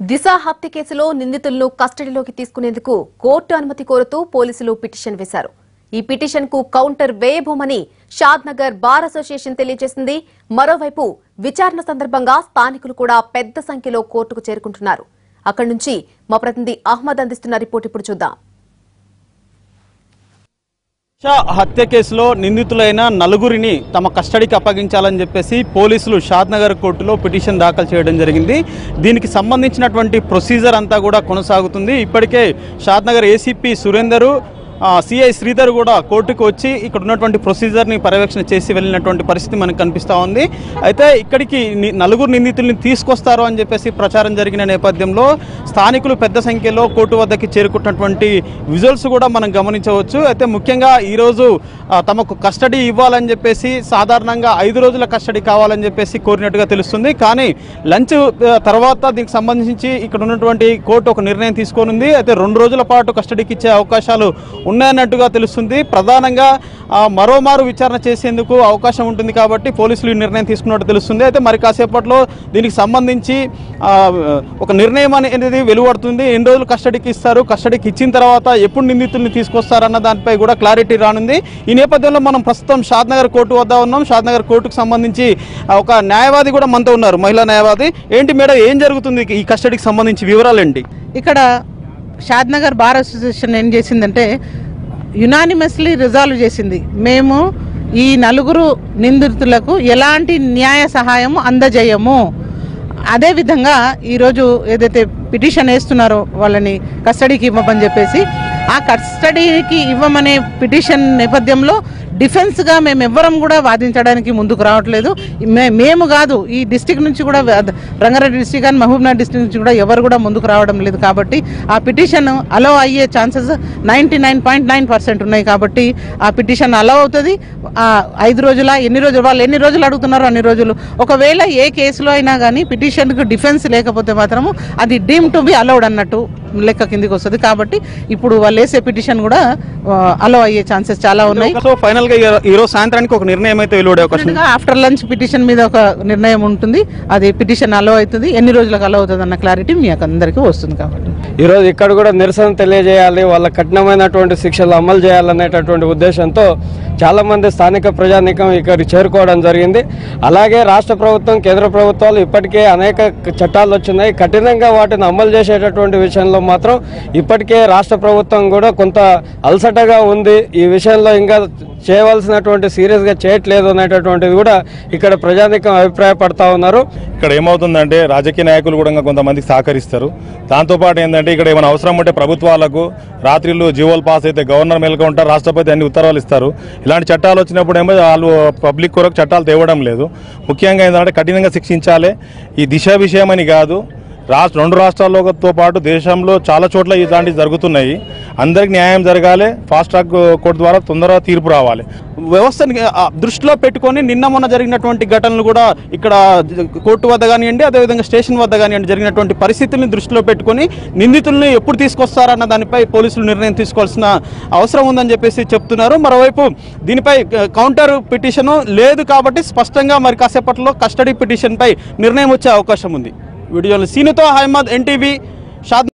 దిశ హత్య కేసులో నిందితులను కస్టడీలోకి తీసుకునేందుకు కోర్టు అనుమతి కోరుతూ పోలీసులు పిటిషన్ వేశారు ఈ పిటిషన్ కు కౌంటర్ వేయబోమని షాద్ నగర్ బార్ అసోసియేషన్ తెలియజేసింది మరోవైపు విచారణ సందర్భంగా స్థానికులు కూడా పెద్ద సంఖ్యలో కోర్టుకు చేరుకుంటున్నారు అక్కడి నుంచి మా ప్రతినిధి అహ్మద్ అందిస్తున్న రిపోర్ట్ ఇప్పుడు చూద్దాం షా హత్య కేసులో నిందితులైన నలుగురిని తమ కస్టడీకి అప్పగించాలని చెప్పేసి పోలీసులు షాద్నగర్ కోర్టులో పిటిషన్ దాఖలు చేయడం జరిగింది దీనికి సంబంధించినటువంటి ప్రొసీజర్ అంతా కూడా కొనసాగుతుంది ఇప్పటికే షాద్నగర్ ఏసీపీ సురేందరు ఆ, సిఐ శ్రీధర్ కూడా కోర్టుకు వచ్చి ఇక్కడ ఉన్నటువంటి ప్రొసీజర్ని పర్యవేక్షణ చేసి వెళ్ళినటువంటి పరిస్థితి మనకు కనిపిస్తూ ఉంది అయితే ఇక్కడికి ని- నలుగురు నిందితుల్ని తీసుకొస్తారు అని చెప్పేసి ప్రచారం జరిగిన నేపథ్యంలో స్థానికులు పెద్ద సంఖ్యలో కోర్టు వద్దకి చేరుకుంటున్నటువంటి విజువల్స్ కూడా మనం గమనించవచ్చు అయితే ముఖ్యంగా ఈరోజు ఆ, తమకు కస్టడీ ఇవ్వాలని చెప్పేసి సాధారణంగా ఐదు రోజుల కస్టడీ కావాలని చెప్పేసి కోరినట్టుగా తెలుస్తుంది కానీ లంచ్ ఆ, తర్వాత దీనికి సంబంధించి ఇక్కడ ఉన్నటువంటి కోర్టు ఒక నిర్ణయం తీసుకోనుంది అయితే రెండు రోజుల పాటు కస్టడీకి ఇచ్చే అవకాశాలు ఉన్నాయన్నట్టుగా తెలుస్తుంది ప్రధానంగా ఆ, మరోమారు విచారణ చేసేందుకు అవకాశం ఉంటుంది కాబట్టి పోలీసులు ఈ నిర్ణయం తీసుకున్నట్టు తెలుస్తుంది అయితే మరి కాసేపట్లో దీనికి సంబంధించి ఆ, ఒక నిర్ణయం అనేది వెలువడుతుంది ఎన్ని రోజులు కస్టడీకి ఇస్తారు కస్టడీకి ఇచ్చిన తర్వాత ఎప్పుడు నిందితుల్ని తీసుకొస్తారన్న దానిపై కూడా క్లారిటీ రానుంది ఈ నేపథ్యంలో మనం ప్రస్తుతం షాద్నగర్ కోర్టు వద్ద ఉన్నాం షాద్నగర్ కోర్టుకు సంబంధించి ఆ, ఒక న్యాయవాది కూడా మనతో ఉన్నారు మహిళా న్యాయవాది ఏంటి మేడం ఏం జరుగుతుంది ఈ కస్టడీకి సంబంధించి వివరాలు ఏంటి ఇక్కడ షాద్నగర్ బార్ అసోసియేషన్ ఏం చేసిందంటే యునానిమస్లీ రిజాల్వ్ చేసింది మేము ఈ నలుగురు నిందితులకు ఎలాంటి న్యాయ సహాయం అందజేయము అదేవిధంగా ఈరోజు ఏదైతే పిటిషన్ వేస్తున్నారో వాళ్ళని కస్టడీకి ఇవ్వమని చెప్పేసి ఆ కస్టడీకి ఇవ్వమనే పిటిషన్ నేపథ్యంలో డిఫెన్స్గా మేము ఎవ్వరం కూడా వాదించడానికి ముందుకు రావట్లేదు మే- మేము కాదు ఈ డిస్టిక్ నుంచి కూడా వా- రంగారెడ్డి డిస్టిక్ కానీ మహబూబ్నగర్ డిస్టిక్ నుంచి కూడా ఎవరు కూడా ముందుకు రావడం లేదు కాబట్టి ఆ పిటిషన్ అలో అయ్యే chances ninety nine point nine percent ఉన్నాయి కాబట్టి ఆ పిటిషన్ అలో అవుతుంది ఆ ఐదు రోజుల ఎన్ని రోజులు వాళ్ళు ఎన్ని రోజులు అడుగుతున్నారో అన్ని రోజులు ఒకవేళ ఏ కేసులో అయినా కానీ పిటిషన్కు డిఫెన్స్ లేకపోతే మాత్రము అది డీమ్ టు బి అలౌడ్ అన్నట్టు లెక్క కిందికి వస్తుంది కాబట్టి ఇప్పుడు వాళ్ళు వేసే పిటిషన్ కూడా అలో అయ్యే ఛాన్సెస్ చాలా ఉన్నాయి సో ఫైనల్ గా ఈ- ఈ రోజు సాయంత్రానికి ఒక నిర్ణయం అయితే వెలువడే అవకాశం ఉంది. ఆఫ్టర్ లంచ్ పిటిషన్ మీద ఒక నిర్ణయం ఉంటుంది అది పిటిషన్ అలో అవుతుంది ఎన్ని రోజులకు అలో అవుతుంది అన్న క్లారిటీ మీ అందరికీ వస్తుంది కాబట్టి ఈరోజు ఇక్కడ కూడా నిరసన తెలియజేయాలి వాళ్ళ కఠినమైనటువంటి శిక్షలు అమలు చేయాలనేటటువంటి ఉద్దేశంతో చాలా మంది స్థానిక ప్రజానీకం ఇక్కడికి చేరుకోవడం జరిగింది అలాగే రాష్ట్ర ప్రభుత్వం కేంద్ర ప్రభుత్వాలు ఇప్పటికే అనేక చట్టాలు వచ్చినాయి కఠినంగా వాటిని అమలు చేసేటటువంటి విషయంలో మాత్రం ఇప్పటికే రాష్ట్ర ప్రభుత్వం కూడా కొంత అలసటగా ఉంది ఈ విషయంలో ఇంకా చేయవలసినటువంటి సీరియస్గా చేయట్లేదు అనేటటువంటిది కూడా ఇక్కడ ప్రజానీకం అభిప్రాయపడతా ఉన్నారు ఇక్కడ ఏమవుతుందంటే రాజకీయ నాయకులు కూడా ఇంకా కొంతమందికి సహకరిస్తారు దాంతోపాటు ఏంటంటే ఇక్కడ ఏమైనా అవసరం ఉంటే ప్రభుత్వాలకు రాత్రిళ్ళు జీవోలు పాస్ అయితే గవర్నర్ మేల్కొంటారు రాష్ట్రపతి అన్ని ఉత్తర్వులు ఇస్తారు ఇలాంటి చట్టాలు వచ్చినప్పుడు ఏమో వాళ్ళు పబ్లిక్ కొరకు చట్టాలు తేవడం లేదు ముఖ్యంగా ఏంటంటే కఠినంగా శిక్షించాలి ఈ దిశ విషయం అని కాదు రాష్ట్ర రెండు రాష్ట్రాలతో పాటు దేశంలో చాలా చోట్ల ఇలాంటివి జరుగుతున్నాయి అందరికి న్యాయం జరగాలి ఫాస్ట్ ట్రాక్ కోర్టు ద్వారా తొందరగా తీర్పు రావాలి వ్యవస్థని ఆ, దృష్టిలో పెట్టుకొని నిన్న మొన్న జరిగినటువంటి ఘటనలు కూడా ఇక్కడ కోర్టు వద్ద కానివ్వండి అదేవిధంగా స్టేషన్ వద్ద కానివ్వండి జరిగినటువంటి పరిస్థితుల్ని దృష్టిలో పెట్టుకొని నిందితుల్ని ఎప్పుడు తీసుకొస్తారన్న దానిపై పోలీసులు నిర్ణయం తీసుకోవాల్సిన అవసరం ఉందని చెప్పేసి చెప్తున్నారు మరోవైపు దీనిపై ఆ, కౌంటర్ పిటిషన్ లేదు కాబట్టి స్పష్టంగా మరి కాసేపట్లో కస్టడీ పిటిషన్పై నిర్ణయం వచ్చే అవకాశం ఉంది వీడియోలో సీనుతో అహ్మద్ ఎన్టీవీ షాద్